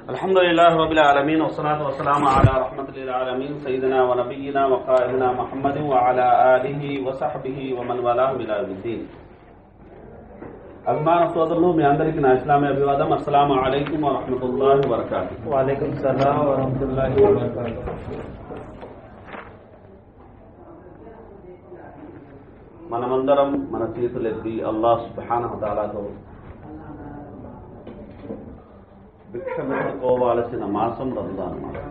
الحمد لله رب العالمين والصلاة والسلام على رحمة للعالمين سيدنا ونبينا وقائدنا محمد وعلى آله وصحبه ومن والاه إلى يوم الدين అభిమాన సోదరులు మీ అందరికీ నా ఇస్లామీ అభివాదం అస్సలం అలైకుం వరహమతుల్లాహి వబర్కాతు वालेकुम सलाम वरहमतुल्लाहि वबरकातुह మనమందరం మన చేతులెత్తి అల్లాహ్ సుబ్హానహు తాలాతో భిక్ష పెట్టుకోవాల్సిన మాసం రంజాన్ మాసం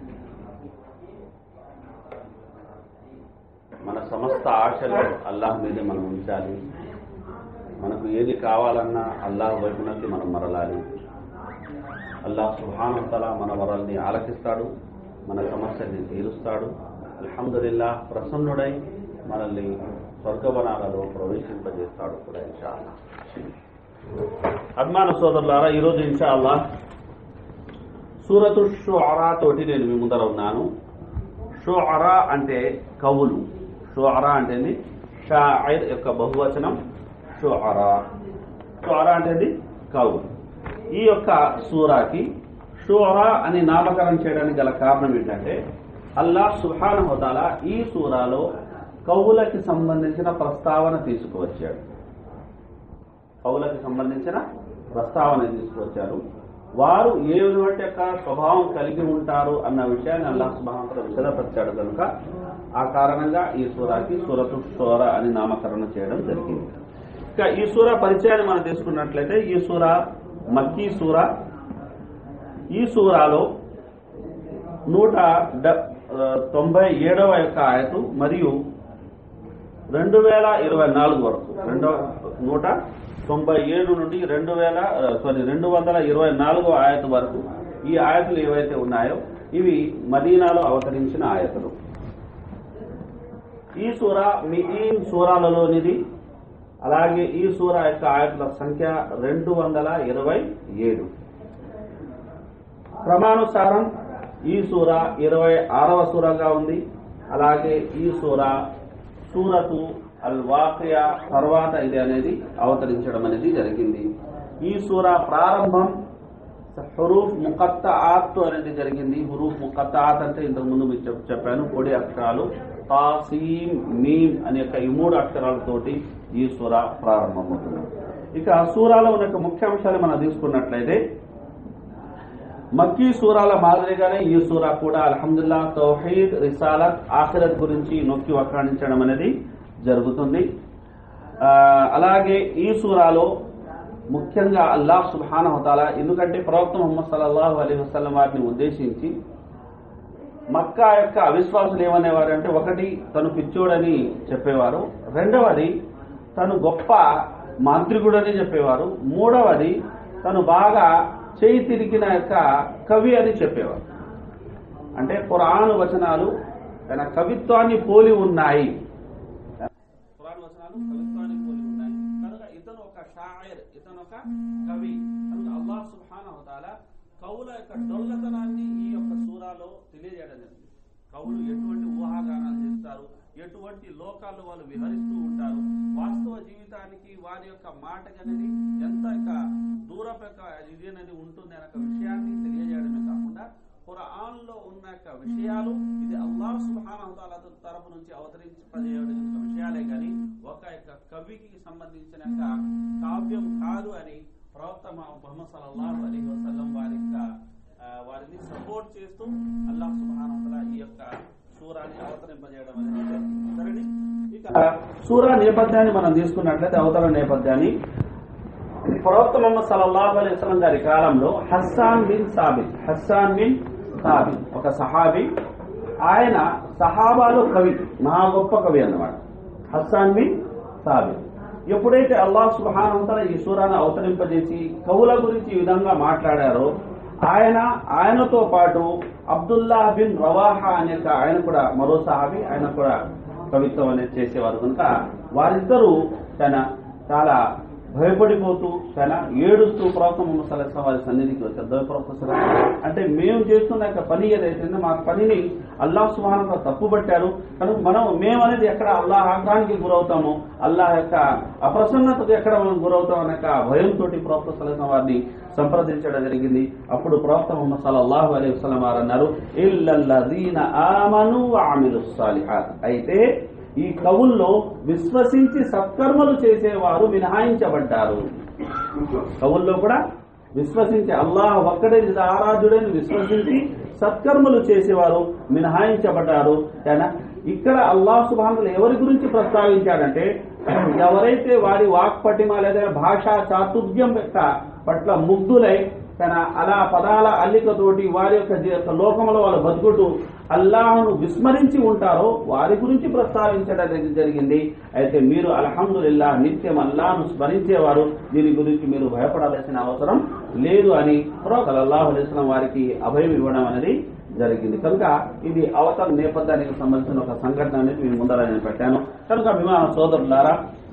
మన సమస్త ఆశలు అల్లాహ్ మీదే మనం ఉంచాలి మనకు ఏది కావాలన్నా అల్లాహ్ వైపునకి మనం మరలాలి అల్లాహ్ సుహానంతల మన వరల్ని ఆలకిస్తాడు మన సమస్యల్ని తీరుస్తాడు అల్హమ్దుల్లా ప్రసన్నుడై మనల్ని స్వర్గవనాలలో ప్రవేశింపజేస్తాడు కూడా ఇన్షా అల్లా అభిమాన సోదరులారా ఈరోజు ఇన్షా అల్లా సూరతు షుఅరా తోటి నేను మీ ముందర ఉన్నాను షుఅరా అంటే కవులు షుఅరా అంటే షాయిర్ యొక్క బహువచనం షుఅరా షుఅరా అంటే కవులు ఈ యొక్క సూరాకి షుఅరా అని నామకరణం చేయడానికి గల కారణం ఏంటంటే అల్లాహ్ సుహాన్ హోదాల ఈ సూరాలో కవులకి సంబంధించిన ప్రస్తావన తీసుకువచ్చాడు కవులకి సంబంధించిన ప్రస్తావన తీసుకువచ్చారు వారు ఏ విధమైన యొక్క స్వభావం కలిగి ఉంటారు అన్న విషయాన్ని అల్లాహ్ సుభావంతో విశదపరిచాడు కనుక ఆ కారణంగా ఈ సూరాకి సూరతు సూర అని నామకరణం చేయడం జరిగింది ఇక ఈ సూర పరిచయాన్ని మనం తీసుకున్నట్లయితే ఈ సూర మక్కీ సూర ఈ సూరాలో నూట డ- ఆ, తొంభై ఏడవ యొక్క ఆయతు మరియు రెండు వేల ఇరవై నాలుగు వరకు రెండవ నూట తొంభై ఏడు నుండి రెండు వేల ఆ, సారీ రెండు వందల ఇరవై నాలుగో ఆయత వరకు ఈ ఆయతులు ఏవైతే ఉన్నాయో ఇవి మదీనాలో అవతరించిన ఆయతులు ఈ సూర మిఈన్ సూరాలలోనిది అలాగే ఈ సూర యొక్క ఆయతుల సంఖ్య రెండు వందల ఇరవై ఏడు క్రమానుసారం ఈ సూర ఇరవై ఆరవ సూరగా ఉంది అలాగే ఈ సూర సూరతు అల్ వాకియా తర్వాత ఇది అనేది అవతరించడం అనేది జరిగింది ఈ సూర ప్రారంభం హురూఫ్ ముకత్తాత్ అనేది జరిగింది హురూఫ్ ముకత్తాత్ అంటే ఇంతకు ముందు మీకు చెప్- చెప్పాను పొడి అక్షరాలు తాసీం మీమ్ అనే యొక్క ఈ మూడు అక్షరాలతోటి ఈ సూర ప్రారంభమవుతుంది ఇక సూరాలో ఉన్న యొక్క ముఖ్యాంశాలు మనం తీసుకున్నట్లయితే మక్కీ సూరాల మాదిరిగానే ఈ సూరా కూడా అల్హమ్దుల్లా తౌహీద్ రిసాలత్ ఆఖిరత్ గురించి నొక్కి వక్కాణించడం అనేది జరుగుతుంది ఆ, అలాగే ఈ సూరాలో ముఖ్యంగా అల్లాహ్ సుబ్హాన హుతాల ఎందుకంటే ప్రవక్త ముహమ్మద్ సల్లల్లాహు అలీ వసల్లం వారిని ఉద్దేశించి మక్కా యొక్క అవిశ్వాసులు ఏమనేవారు అంటే ఒకటి తను పిచ్చోడని చెప్పేవారు రెండవది తను గొప్ప మాంత్రికుడని చెప్పేవారు మూడవది తను బాగా చేయి తిరిగిన యొక్క కవి అని చెప్పేవారు అంటే పురాణ వచనాలు తన కవిత్వాన్ని పోలి ఉన్నాయి పురాణ వచనాలు కవిత్వాన్ని పోలి ఉన్నాయి కనుక ఇతను ఒక షాయర్ ఇతను ఒక కవి కనుక అల్లాహ్ సుబ్హానహు తాలా కవుల యొక్క డొల్లతనాన్ని ఈ యొక్క సూరాలో తెలియజేయడం జరిగింది కవులు ఎటువంటి ఊహాగానాలు చేస్తారు ఎటువంటి లోకాల్లో వాళ్ళు విహరిస్తూ ఉంటారు వాస్తవ జీవితానికి వారి యొక్క మాటకి అనేది ఎంత యొక్క దూరపు యొక్క ఇది అనేది ఉంటుంది అనే ఒక విషయాన్ని తెలియజేయడమే కాకుండా ఖురాన్ లో ఉన్న యొక్క విషయాలు ఇది అల్లాహ్ సుబ్హానహు తాలా తరపు నుంచి అవతరింపజేయడం యొక్క విషయాలే కానీ ఒక యొక్క కవికి సంబంధించిన యొక్క కావ్యం కాదు అని ప్రవక్త ముహమ్మద్ సల్లల్లాహు అలైహి వసల్లం వారి యొక్క ఆ, వారిని సపోర్ట్ చేస్తూ అల్లాహ్ సుబ్హానహు తాలా ఈ యొక్క సూరాన్ని అవతరింపజేయడం అనేది జరిగింది. సరేనా ఇక సూరా నేపథ్యాన్ని మనం తీసుకున్నట్లయితే అవతరణ నేపథ్యాన్ని ప్రవక్త మొహమ్మద్ సల్లల్లాహు అలైహి వసల్లం గారి కాలంలో Hassan bin Sabit Hassan bin Sabit ఒక సహాబి ఆయన సహాబాలో కవి మహా గొప్ప కవి అన్నమాట హస్సాన్ బిన్ సాబిత్ ఎప్పుడైతే అల్లాహ్ సుబ్హానంతర ఈ సూరాను అవతరింపజేసి కవుల గురించి ఈ విధంగా మాట్లాడారో ఆయన ఆయనతో పాటు అబ్దుల్లా బిన్ రవాహా అనే ఒక ఆయన కూడా మరో సహాబి ఆయన కూడా కవిత్వం అనేది చేసేవారు కనుక వారిద్దరూ తన చాలా భయపడిపోతూ చాలా ఏడుస్తూ ప్రవక్త ముహమ్మద్ సల్లాహం వారి సన్నిధికి వచ్చారు దైవ ప్రవక్త సల్లల్లాహు అలైహి వసల్లం, అంటే మేము చేస్తున్న యొక్క పని ఏదైతే మా పనిని అల్లాహ్ సుహానంగా తప్పుపట్టారు కనుక మనం మేమనేది ఎక్కడ అల్లాహ్ ఆగ్రహానికి గురవుతామో అల్లాహ్ యొక్క అప్రసన్నతకు ఎక్కడ మనం గురవుతాం అనే యొక్క భయంతో ప్రవక్త సలహం వారిని సంప్రదించడం జరిగింది అప్పుడు ప్రవక్త ముహమ్మద్ సల్లల్లాహు అలైహి వసల్లం వారు అన్నారు ఇల్లల్లదీన ఆమను ఆమిలు సాలిహాత్ అయితే ఈ కవుల్లో విశ్వసించి సత్కర్మలు చేసేవారు మినహాయించబడ్డారు కవుల్లో కూడా విశ్వసించి అల్లాహ్ ఒక్కడే నిజ ఆరాధ్యుడని విశ్వసించి సత్కర్మలు చేసేవారు మినహాయించబడ్డారు కానీ ఇక్కడ అల్లాహ్ సుబానులు ఎవరి గురించి ప్రస్తావించాడంటే ఎవరైతే వారి వాక్పటిమ లేదా భాషా చాతుర్యం యొక్క పట్ల ముగ్ధులై తన అలా పదాల అల్లికతోటి వారి యొక్క జీ- యొక్క లోకంలో వాళ్ళు బతుకుతూ అల్లాహ్ను విస్మరించి ఉంటారో వారి గురించి ప్రస్తావించడం అనేది జరిగింది అయితే మీరు అల్హమ్దుల్లా నిత్యం అల్లాహ్ను స్మరించేవారు దీని గురించి మీరు భయపడాల్సిన అవసరం లేదు అని ప్రవక్త అల్లాహు అలైస్లం వారికి అభయం ఇవ్వడం అనేది జరిగింది కనుక ఇది అవతల నేపథ్యానికి సంబంధించిన ఒక సంఘటన అనేది మీ ముందర నేను పెట్టాను కనుక విమాన సోదరులారా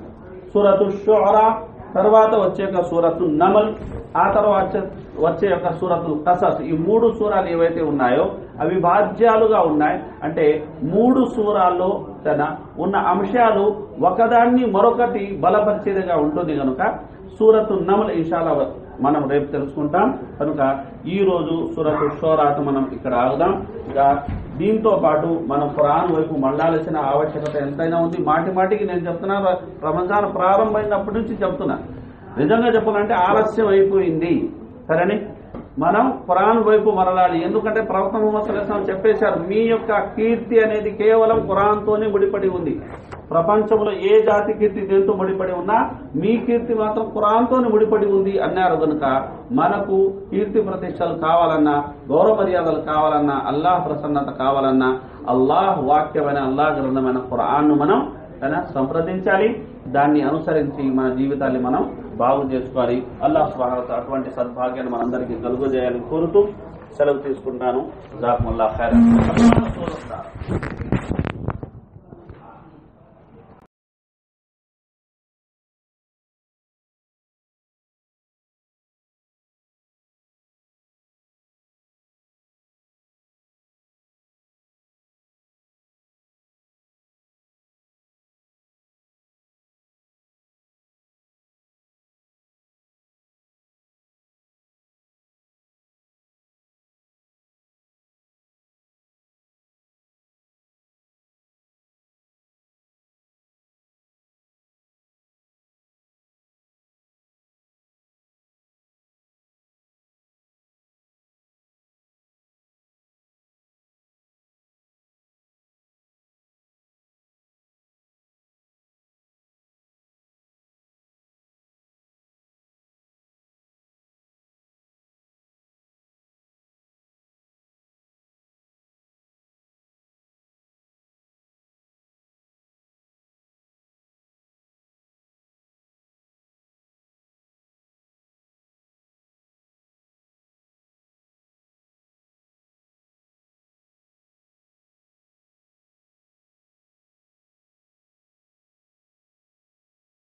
సూరతు షురా తర్వాత వచ్చే యొక్క సూరతు నమల్ ఆ తర్వాత వచ్చే- వచ్చే యొక్క సూరతు కసస్ ఈ మూడు సూరాలు ఏవైతే ఉన్నాయో అవి బాధ్యాలుగా ఉన్నాయి అంటే మూడు సూరాల్లో తన ఉన్న అంశాలు ఒకదాన్ని మరొకటి బలపరిచేదిగా ఉంటుంది కనుక సూరతు నమల్ ఇషాలా మనం రేపు తెలుసుకుంటాం కనుక ఈ రోజు సూరతు షోరాట్ మనం ఇక్కడ ఆగుదాం ఇక దీంతో పాటు మనం ఖురాన్ వైపు మళ్ళాల్సిన ఆవశ్యకత ఎంతైనా ఉంది మాటి మాటికి నేను చెప్తున్నా ర- రంజాన్ ప్రారంభమైనప్పటి నుంచి చెప్తున్నా నిజంగా చెప్పాలంటే ఆలస్యం అయిపోయింది సరేని మనం ఖురాన్ వైపు మరలాలి ఎందుకంటే ప్రవక్త ముహమ్మద్ సల్లాహు అలైహి వసల్లం చెప్పేశారు మీ యొక్క కీర్తి అనేది కేవలం ఖురాన్తోనే ముడిపడి ఉంది ప్రపంచంలో ఏ జాతి కీర్తి దేంతో ముడిపడి ఉన్నా మీ కీర్తి మాత్రం ఖురాన్తోనే ముడిపడి ఉంది అన్నారు కనుక మనకు కీర్తి ప్రతిష్టలు కావాలన్నా గౌరవ మర్యాదలు కావాలన్నా అల్లాహ్ ప్రసన్నత కావాలన్నా అల్లాహ్ వాక్యమైన అల్లాహ్ గ్రంథమైన ఖురాన్ను మనం తన సంప్రదించాలి దాన్ని అనుసరించి మన జీవితాన్ని మనం బాగు చేసుకోవాలి అల్లాహ్ స్వాగత అటువంటి సద్భాగ్యాన్ని మనందరికీ కలుగజేయాలని కోరుతూ సెలవు తీసుకుంటాను జాకుమల్లా ఖైర్